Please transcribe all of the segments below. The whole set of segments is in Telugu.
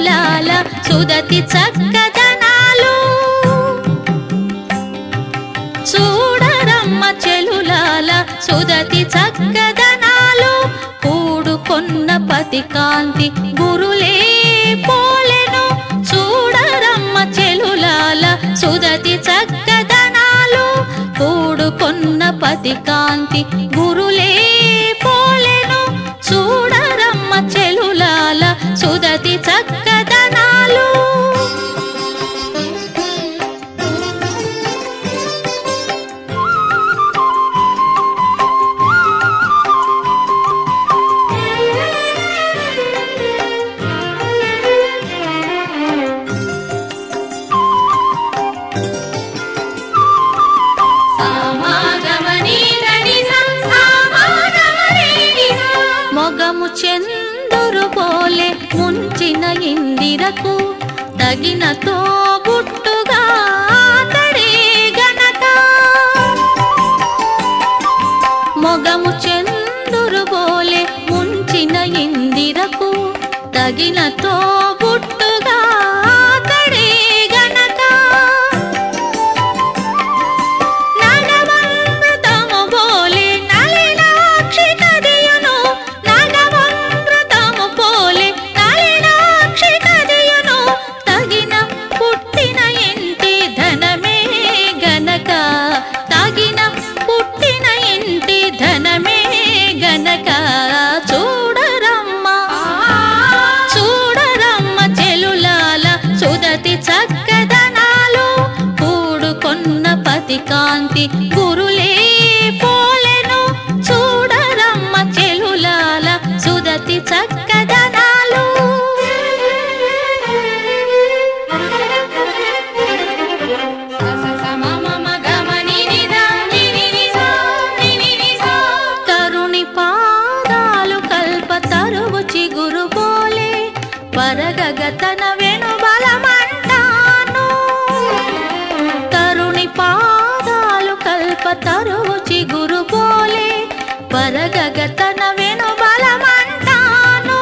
చెలులాల సుదతి చక్కదనాలు చూడరమ్మ చెలులాల సుదతి చక్కదనాలు కూడుకొన్న పతి కాంతి గురులే పోలెను చూడరమ్మ చెలులాల సుదతి చక్కదనాలు కూడుకొన్న పతి కాంతి గురులే పోలెను చూడరమ్మ చెలులాల సుదతి చక్కదనాలు మొగము చందురు పోలే ముంచిన ఇందిరకు తగిన తోబుట్టుగా అతడే గనక మొగము చందురు పోలే ముంచిన ఇందిరకు తగిన తోబుట్టుగా అతడే గనక నగవమృతము పోలే నలినాక్షి కదియును నగవమృతము పోలే నలినాక్షి కదియును తగిన పుట్టిన ఇంటి ధనమే గనక తగిన పుట్టిన ఇంటి ధనమే గనక చూడరమ్మ చూడరమ్మ చెలులాల సుదతి చక్కదనాలు కూడుకొన్న పతి కాంతి గురులే పోలెను చూడరమ్మ చెలులాల సుదతి చక్కదనాలు తరుణి పాదాలు కల్ప తరువు చిగురు పోలే పరగగతన వెను బలమంటాను తరుణి పాదాలు కల్ప తరువు చిగురు పోలే పరగగతన వెను బలమంటాను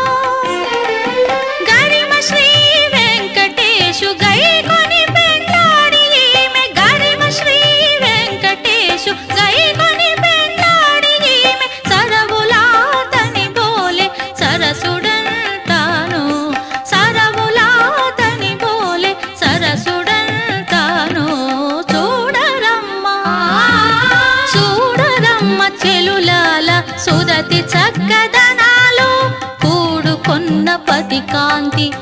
గరిమ శ్రీ వెంకటేశు గైకొని పెండాడి ఈమె గరిమ శ్రీ వెంకటేశు గైకొని పెండాడి ఈమె సరవులాతని బోలే సరసుడంటాను సరవులాతని బోలే సరసుడంటాను చూడరమ్మ చూడరమ్మ చెలులాల సుదతి చక్కదనాలు కూడుకొన్న పతి కాంతి